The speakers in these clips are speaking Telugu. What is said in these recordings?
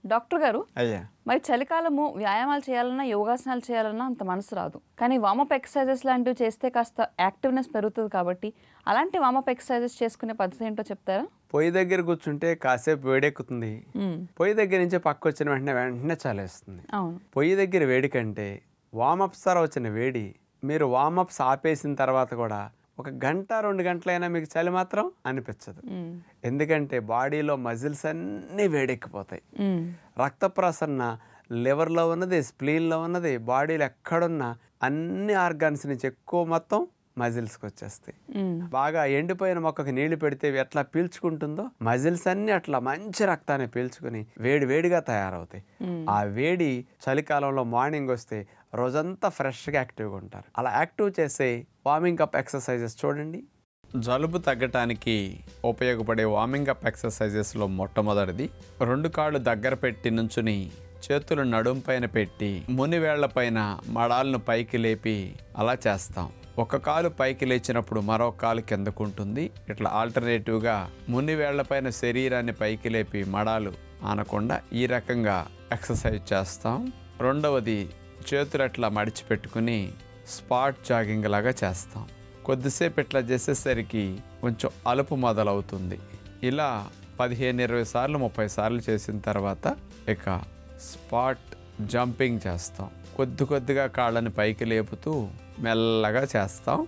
డాక్టర్ గారు అయ్యా మరి చలికాలము వ్యాయామాలు చేయాలన్నా యోగాసనాలు చేయాలన్నా అంత మనసు రాదు కానీ వామప్ ఎక్సర్సైజెస్ లాంటివి చేస్తే కాస్త యాక్టివ్నెస్ పెరుగుతుంది కాబట్టి అలాంటి వామప్ ఎక్సర్సైజెస్ చేసుకునే పద్ధతి ఏంటో చెప్తారా పొయ్యి దగ్గర కూర్చుంటే కాసేపు వేడెక్కుతుంది మ్మ్. పొయ్యి దగ్గర నుంచి పక్క వచ్చిన వెంటనే వెంటనే చలేస్తుంది అవును పొయ్యి దగ్గర వేడి కంటే వామప్స్ ద్వారా వచ్చిన వేడి మీరు వామప్స్ ఆపేసిన తర్వాత కూడా ఒక గంట రెండు గంటలైనా మీకు చలి మాత్రం అనిపించదు మ్మ్. ఎందుకంటే బాడీలో మజిల్స్ అన్నీ వేడెక్కిపోతాయి మ్మ్. రక్త ప్రసరణ లివర్లో ఉన్నది స్ప్లీన్లో ఉన్నది బాడీలో ఎక్కడున్నా అన్ని ఆర్గాన్స్ నుంచి ఎక్కువ మొత్తం మజిల్స్కి వచ్చేస్తాయి మ్మ్. బాగా ఎండిపోయిన మొక్కకి నీళ్లు పెడితే ఇవి ఎట్లా పీల్చుకుంటుందో మజిల్స్ అన్ని అట్లా మంచి రక్తాన్ని పీల్చుకుని వేడి వేడిగా తయారవుతాయి ఆ వేడి చలికాలంలో మార్నింగ్ వస్తే రోజంతా ఫ్రెష్గా యాక్టివ్గా ఉంటారు అలా యాక్టివ్ చేసే వార్మింగ్ అప్ ఎక్సర్సైజెస్ చూడండి జలుబు తగ్గటానికి ఉపయోగపడే వార్మింగ్ అప్ ఎక్సర్సైజెస్లో మొట్టమొదటిది రెండు కాళ్ళు దగ్గర పెట్టి నుంచుని చేతులు నడుం పైన పెట్టి మునివేళ్ల పైన మడాలను పైకి లేపి అలా చేస్తాం ఒక కాలు పైకి లేచినప్పుడు మరో కాలు కిందకుంటుంది ఇట్లా ఆల్టర్నేటివ్గా మునివేళ్ల పైన శరీరాన్ని పైకి లేపి మడాలు ఆనకుండా ఈ రకంగా ఎక్సర్సైజ్ చేస్తాం రెండవది చేతులు అట్లా మడిచిపెట్టుకుని స్పాట్ జాగింగ్ లాగా చేస్తాం కొద్దిసేపు ఇట్లా చేసేసరికి కొంచెం అలుపు మొదలవుతుంది ఇలా పదిహేను ఇరవై సార్లు ముప్పై సార్లు చేసిన తర్వాత ఇక స్పాట్ జంపింగ్ చేస్తాం కొద్ది కొద్దిగా కాళ్ళని పైకి లేపుతూ మెల్లగా చేస్తాం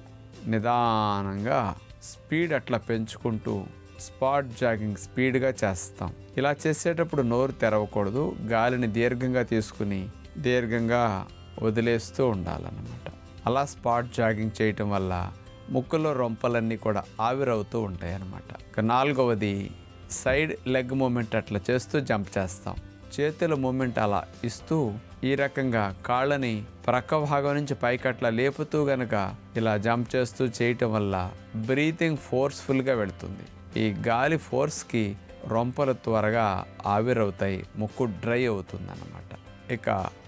నిదానంగా స్పీడ్ అట్లా పెంచుకుంటూ స్పాట్ జాగింగ్ స్పీడ్గా చేస్తాం ఇలా చేసేటప్పుడు నోరు తెరవకూడదు గాలిని దీర్ఘంగా తీసుకుని దీర్ఘంగా వదిలేస్తూ ఉండాలన్నమాట అలా స్పాట్ జాగింగ్ చేయటం వల్ల ముక్కులో రొంపలన్నీ కూడా ఆవిరవుతూ ఉంటాయి అన్నమాట ఇక నాలుగవది సైడ్ లెగ్ మూమెంట్ అట్లా చేస్తూ జంప్ చేస్తాం చేతుల మూమెంట్ అలా ఇస్తూ ఈ రకంగా కాళ్ళని ప్రక్క భాగం నుంచి పైకి అట్లా లేపుతూ గనక ఇలా జంప్ చేస్తూ చేయటం వల్ల బ్రీతింగ్ ఫోర్స్ఫుల్గా వెళుతుంది ఈ గాలి ఫోర్స్కి రొంపలు త్వరగా ఆవిరవుతాయి ముక్కు డ్రై అవుతుంది అన్నమాట ఇక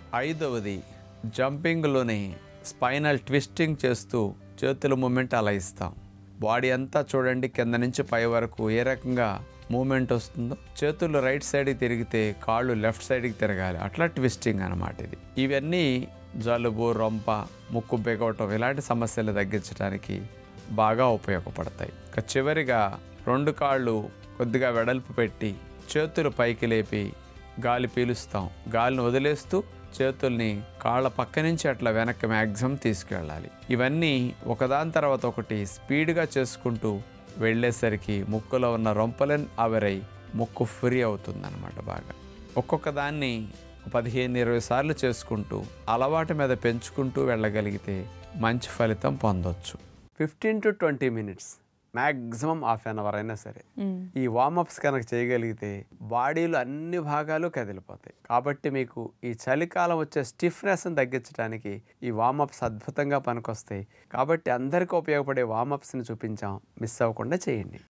ఐదవది జంపింగ్లోని స్పైనల్ ట్విస్టింగ్ చేస్తూ చేతుల మూమెంట్ అలా ఇస్తాం బాడీ అంతా చూడండి కింద నుంచి పై వరకు ఏ రకంగా మూమెంట్ వస్తుందో చేతులు రైట్ సైడ్కి తిరిగితే కాళ్ళు లెఫ్ట్ సైడ్కి తిరగాలి అట్లా ట్విస్టింగ్ అన్నమాట ఇది ఇవన్నీ జలుబు రొంప ముక్కు బెగవటం ఇలాంటి సమస్యలు తగ్గించడానికి బాగా ఉపయోగపడతాయి ఇక చివరిగా రెండు కాళ్ళు కొద్దిగా వెడల్పు పెట్టి చేతులు పైకి లేపి గాలి పీలుస్తాం గాలిని వదిలేస్తూ చేతుల్ని కాళ్ళ పక్క నుంచి అట్లా వెనక్కి మ్యాక్సిమం తీసుకెళ్ళాలి ఇవన్నీ ఒకదాని తర్వాత ఒకటి స్పీడ్గా చేసుకుంటూ వెళ్ళేసరికి ముక్కులో ఉన్న రొంపలను ఆవిరై ముక్కు ఫ్రీ అవుతుందన్నమాట బాగా ఒక్కొక్క దాన్ని పదిహేను ఇరవై సార్లు చేసుకుంటూ అలవాటు మీద పెంచుకుంటూ వెళ్ళగలిగితే మంచి ఫలితం పొందొచ్చు fifteen to twenty minutes maximum half an hour అయినా సరే మ్మ్. ఈ వార్మప్స్ కనుక చేయగలిగితే బాడీలో అన్ని భాగాలు కదిలిపోతాయి కాబట్టి మీకు ఈ చలికాలం వచ్చే స్టిఫ్నెస్ని తగ్గించడానికి ఈ వార్మప్స్ అద్భుతంగా పనికొస్తాయి కాబట్టి అందరికీ ఉపయోగపడే వార్మప్స్ని చూపించాం మిస్ అవ్వకుండా చేయండి